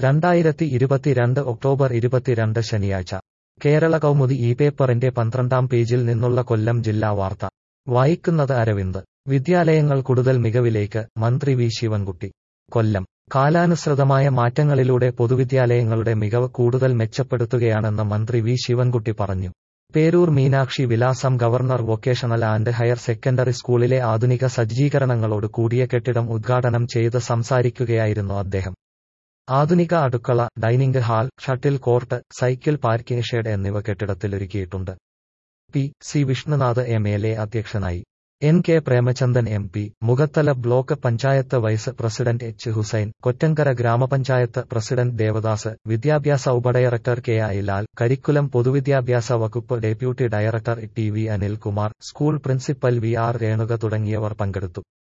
രണ്ടായിരത്തി ഇരുപത്തിരണ്ട് ഒക്ടോബർ ഇരുപത്തിരണ്ട് ശനിയാഴ്ച കേരള കൗമുദി ഈ പേപ്പറിന്റെ പന്ത്രണ്ടാം പേജിൽ നിന്നുള്ള കൊല്ലം ജില്ലാ വാർത്ത വായിക്കുന്നത് അരവിന്ദ് വിദ്യാലയങ്ങൾ കൂടുതൽ മികവിലേക്ക് മന്ത്രി വി ശിവൻകുട്ടി കൊല്ലം കാലാനുസൃതമായ മാറ്റങ്ങളിലൂടെ പൊതുവിദ്യാലയങ്ങളുടെ മികവ് കൂടുതൽ മെച്ചപ്പെടുത്തുകയാണെന്ന് മന്ത്രി വി ശിവൻകുട്ടി പറഞ്ഞു Peroor Meenakshi Vilasam governor vocational and higher secondary സ്കൂളിലെ ആധുനിക സജ്ജീകരണങ്ങളോട് കൂടിയ കെട്ടിടം ഉദ്ഘാടനം ചെയ്ത് സംസാരിക്കുകയായിരുന്നു അദ്ദേഹം ആധുനിക അടുക്കള dining hall shuttle court cycle parking shed എന്നിവ കെട്ടിടത്തിലൊരുക്കിയിട്ടുണ്ട് P C Vishnunath M L A അധ്യക്ഷനായി N K Premachandran M P Mukhathala block panchayat vice president H Hussain Kottamkara ഗ്രാമപഞ്ചായത്ത് പ്രസിഡന്റ് ദേവദാസ് വിദ്യാഭ്യാസ ഉപഡയറക്ടർ കെ ഐ ലാൽ കരിക്കുലം പൊതുവിദ്യാഭ്യാസ വകുപ്പ് deputy director T V Anilkumar school principal V R Renuka തുടങ്ങിയവർ പങ്കെടുത്തു